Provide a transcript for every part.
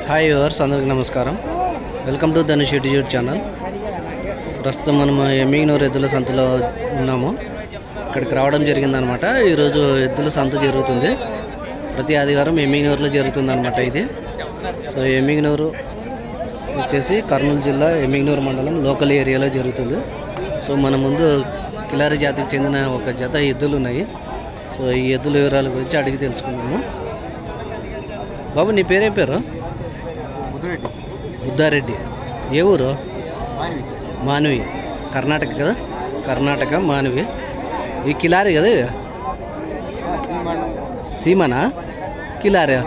Hi yours అందరికి నమస్కారం welcome to Dhanush YouTube channel ప్రస్తుతం మనం ఎమ్మిగనూరు ఎద్దుల సంతలో ఉన్నాము ఇక్కడికి రావడం జరిగిందనమాట ఈరోజు ఎద్దుల సంత జరుగుతుంది ప్రతి ఆదివారం ఎమ్మిగనూరులో జరుగుతుంది అనమాట ఇది సో ఎమ్మిగనూరు వచ్చేసి కర్నూలు జిల్లా ఎమ్మిగనూరు మండలం లోకల్ ఏరియాలో జరుగుతుంది సో మన ముందు కిలారి జాతికి చెందిన ఒక జత ఎద్దులు ఉన్నాయి సో ఈ ఎద్దుల వివరాల గురించి అడిగి తెలుసుకుందాము బాబు నీ పేరేం పేరు ముద్దురెడ్డి బుద్ధారెడ్డి ఏ ఊరు మానవి మానవి కర్ణాటక కదా కర్ణాటక మానవి ఈ కిలారి కదా ఇవి? శ్రీమండం సీమనా కిలారి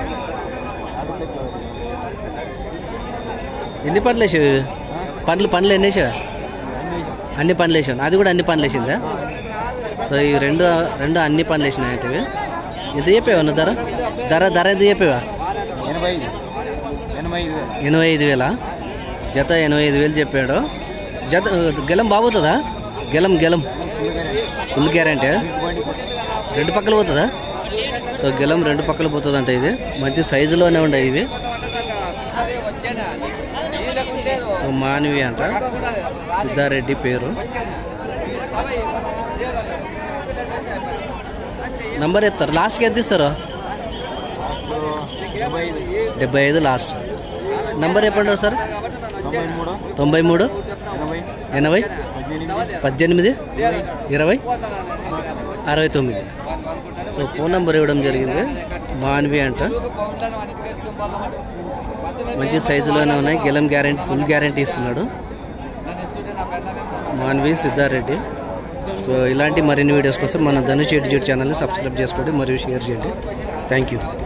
ఎన్ని పనులు వేసావు ఇవి? పండ్లు పండ్లు ఎన్ని వేసావు అన్ని పనులు వేసావు అది కూడా అన్ని పనులు వేసిందా సో ఈ రెండు రెండు అన్ని పనులు వేసినాయి ఇవి ఎంత చెప్పావా నువ్వు ధర ధర ధర ఎంత చెప్పావా ఎనభై ఐదు ఎనభై ఐదు వేలు ఎనభై ఐదు వేల జత ఎనభై ఐదు వేలు చెప్పాడు జత గెలం బాగుతుందా గెలం గెలం ఫుల్ గ్యారంటీ బండి రెండు పక్కలు పోతుందా సో గెలం రెండు పక్కలు పోతుందంట ఇది మంచి సైజులోనే ఉన్నాయి ఇవి సో మానవి అంట సిద్ధారెడ్డి పేరు నంబర్ చెప్తారు లాస్ట్కి ఎంత ఇస్తారు డెబ్బై ఐదు డెబ్బై ఐదు లాస్ట్ నంబర్ చెప్పండి ఒకసారి తొంభై మూడు తొంభై మూడు ఎనభై ఎనభై పద్దెనిమిది పద్దెనిమిది ఇరవై అరవై తొమ్మిది సో ఫోన్ నెంబర్ ఇవ్వడం జరిగింది మాన్వి అంట మంచి సైజులోనే ఉన్నాయి గెలం గ్యారెంటీ ఫుల్ గ్యారెంటీ ఇస్తున్నాడు మాన్వి సిద్ధారెడ్డి సో ఇలాంటి మరిన్ని వీడియోస్ కోసం మన ధనుష్ ఎడ్యుకేట్ ఛానల్ని సబ్స్క్రైబ్ చేసుకోండి మరియు షేర్ చేయండి థ్యాంక్ యూ